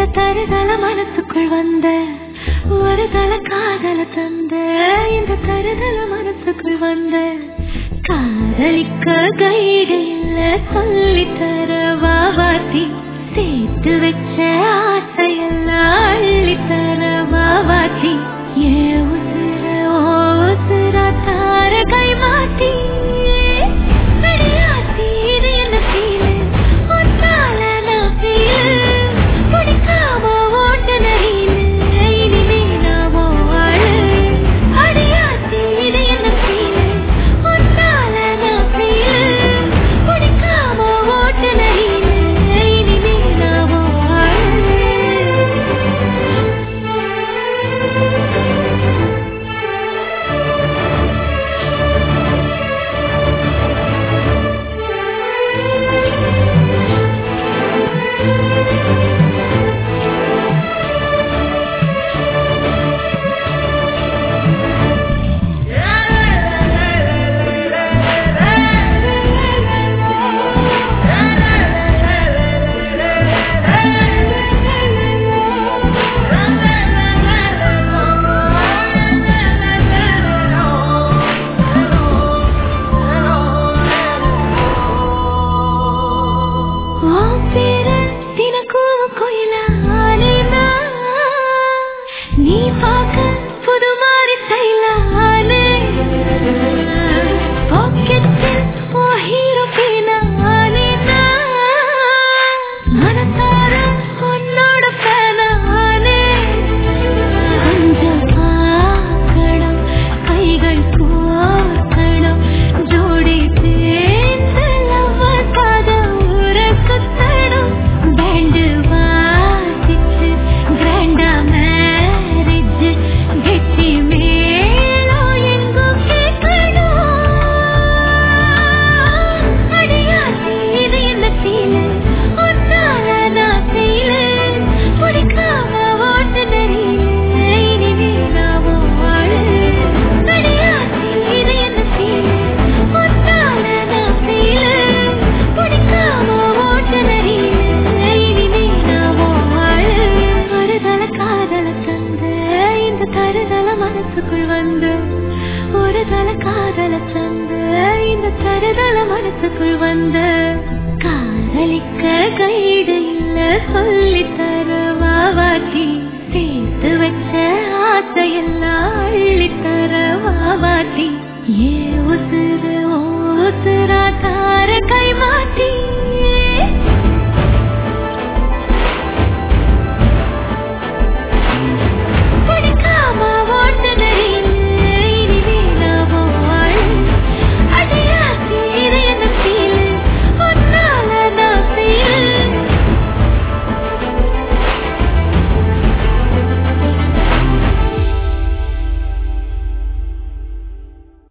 இந்த தருதல மனசுக்குள் வந்த ஒரு தல காதல தந்த இந்த தருதல மனசுக்குள் வந்த காதலிக்க கைடு இல்ல சொல்லி தர வாவாத்தி சேர்த்து வச்ச ஆசையெல்லாம் அள்ளி தர வாவாத்தி ஏ உசுர ஓ உசுர தார கை மாத்தி அடியாத்தி இது என்ன feel? உன்னால நான் feel. பிடிக்காம ஓட்ட நரியில இனிமே நான் உன் ஆளு. அடியாத்தி இது என்ன feel? உன்னால நான் feel. பிடிக்காம ஓட்ட நரியில இனிமே நான் உன் ஆளு. உன் பேரு தினக்கூவு கோயிலா ஆனேனா? நீ பார்க்க புது மாதிரி ஸ்டைலானே. பாக்கெட்டில் உன் hero பேனா ஆனேனா? மனசார உன்னோட fan ஆனே. கொஞ்சம் பார்க்கணும், கைகள் கோர்க்கணும், ஜோடி சேர்ந்து லவ்வுக்காக ஊரை சுத்தணும். band வாசிச்சு grand ஆ marriage, கெட்டி மேளம் எங்கும் கேட்கணும். அடியாத்தி இது என்ன feel? உன்னால நான் feel. பிடிக்காம ஓட்ட நெறியில இனிமே நான் உன் ஆளு. அடியாத்தி இது என்ன feel? உன்னால நான் feel. பிடிக்காம ஓட்ட நெறியில இனிமே நான் உன் ஆளு. ஒருதல காதல தந்த இந்த தருதல மனசுக்குள் வந்து ஒரு தல காதல தந்த இந்த தருதல மனசுக்குள் வந்த காதலிக்க கைடு இல்ல சொல்லி தர வாவாட்டி சேர்த்து வச்ச ஆசையெல்லாம் அள்ளி தர வாவாட்டி ஏ உசுறு ஓ உசுரா